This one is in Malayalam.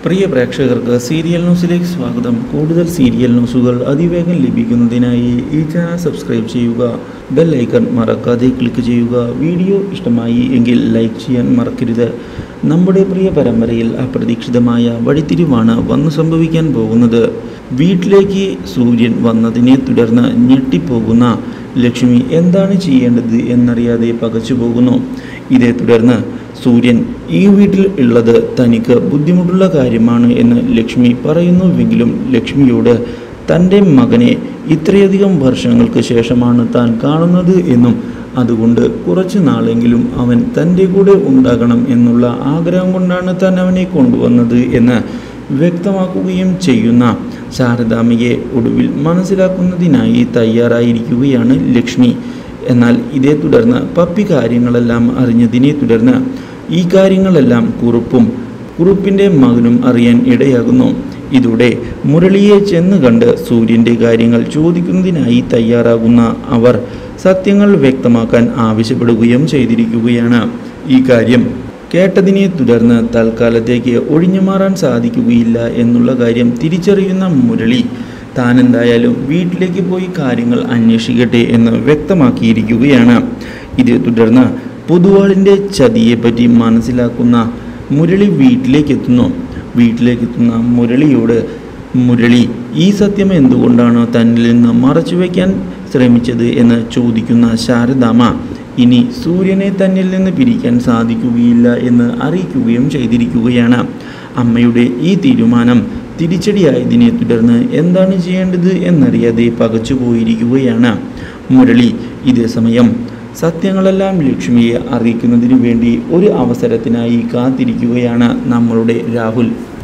പ്രിയ പ്രേക്ഷകർക്ക് സീരിയൽ ന്യൂസിലേക്ക് സ്വാഗതം കൂടുതൽ സീരിയൽ ന്യൂസുകൾ അതിവേഗം ലഭിക്കുന്നതിനായി ഈ ചാനൽ സബ്സ്ക്രൈബ് ചെയ്യുക ബെൽ ഐക്കൺ മറക്കാതെ ക്ലിക്ക് ചെയ്യുക വീഡിയോ ഇഷ്ടമായി എങ്കിൽ ലൈക്ക് ചെയ്യാൻ മറക്കരുത് നമ്മുടെ പ്രിയ പരമ്പരയിൽ അപ്രതീക്ഷിതമായ വഴിത്തിരിവാണ് വന്നു സംഭവിക്കാൻ പോകുന്നത് വീട്ടിലേക്ക് സൂര്യൻ വന്നതിനെ തുടർന്ന് ഞെട്ടിപ്പോകുന്ന ലക്ഷ്മി എന്താണ് ചെയ്യേണ്ടത് എന്നറിയാതെ പകച്ചു പോകുന്നു ഇതേ തുടർന്ന് സൂര്യൻ ഈ വീട്ടിൽ ഉള്ളത് തനിക്ക് ബുദ്ധിമുട്ടുള്ള കാര്യമാണ് എന്ന് ലക്ഷ്മി പറയുന്നുവെങ്കിലും ലക്ഷ്മിയോട് തൻ്റെ മകനെ ഇത്രയധികം വർഷങ്ങൾക്ക് ശേഷമാണ് താൻ കാണുന്നത് എന്നും അതുകൊണ്ട് കുറച്ചു നാളെങ്കിലും അവൻ തൻ്റെ കൂടെ ഉണ്ടാകണം എന്നുള്ള ആഗ്രഹം കൊണ്ടാണ് താൻ അവനെ കൊണ്ടുവന്നത് എന്ന് വ്യക്തമാക്കുകയും ചെയ്യുന്ന ശാരദാമ്മയെ ഒടുവിൽ മനസ്സിലാക്കുന്നതിനായി തയ്യാറായിരിക്കുകയാണ് ലക്ഷ്മി എന്നാൽ ഇതേ തുടർന്ന് പപ്പി കാര്യങ്ങളെല്ലാം അറിഞ്ഞതിനെ തുടർന്ന് ഈ കാര്യങ്ങളെല്ലാം കുറുപ്പും കുറുപ്പിൻ്റെ മകനും അറിയാൻ ഇടയാകുന്നു ഇതോടെ മുരളിയെ ചെന്ന് കണ്ട് സൂര്യൻ്റെ കാര്യങ്ങൾ ചോദിക്കുന്നതിനായി തയ്യാറാകുന്ന അവർ സത്യങ്ങൾ വ്യക്തമാക്കാൻ ആവശ്യപ്പെടുകയും ചെയ്തിരിക്കുകയാണ് ഈ കാര്യം കേട്ടതിനെ തുടർന്ന് തൽക്കാലത്തേക്ക് ഒഴിഞ്ഞു മാറാൻ സാധിക്കുകയില്ല എന്നുള്ള കാര്യം തിരിച്ചറിയുന്ന മുരളി താൻ എന്തായാലും വീട്ടിലേക്ക് പോയി കാര്യങ്ങൾ അന്വേഷിക്കട്ടെ എന്ന് വ്യക്തമാക്കിയിരിക്കുകയാണ് ഇതേ തുടർന്ന് പൊതുവാളിൻ്റെ ചതിയെപ്പറ്റി മനസ്സിലാക്കുന്ന മുരളി വീട്ടിലേക്ക് എത്തുന്നു വീട്ടിലേക്ക് എത്തുന്ന മുരളിയോട് മുരളി ഈ സത്യം എന്തുകൊണ്ടാണ് തന്നിൽ നിന്ന് മറച്ചു വയ്ക്കാൻ ശ്രമിച്ചത് എന്ന് ചോദിക്കുന്ന ശാരദാമ്മ ഇനി സൂര്യനെ തന്നിൽ നിന്ന് പിരിക്കാൻ സാധിക്കുകയില്ല എന്ന് അറിയിക്കുകയും ചെയ്തിരിക്കുകയാണ് അമ്മയുടെ ഈ തീരുമാനം തിരിച്ചടിയായതിനെ തുടർന്ന് എന്താണ് ചെയ്യേണ്ടത് എന്നറിയാതെ പകച്ചു പോയിരിക്കുകയാണ് മുരളി ഇതേ സമയം സത്യങ്ങളെല്ലാം ലക്ഷ്മിയെ അറിയിക്കുന്നതിനു വേണ്ടി ഒരു അവസരത്തിനായി കാത്തിരിക്കുകയാണ് നമ്മളുടെ രാഹുൽ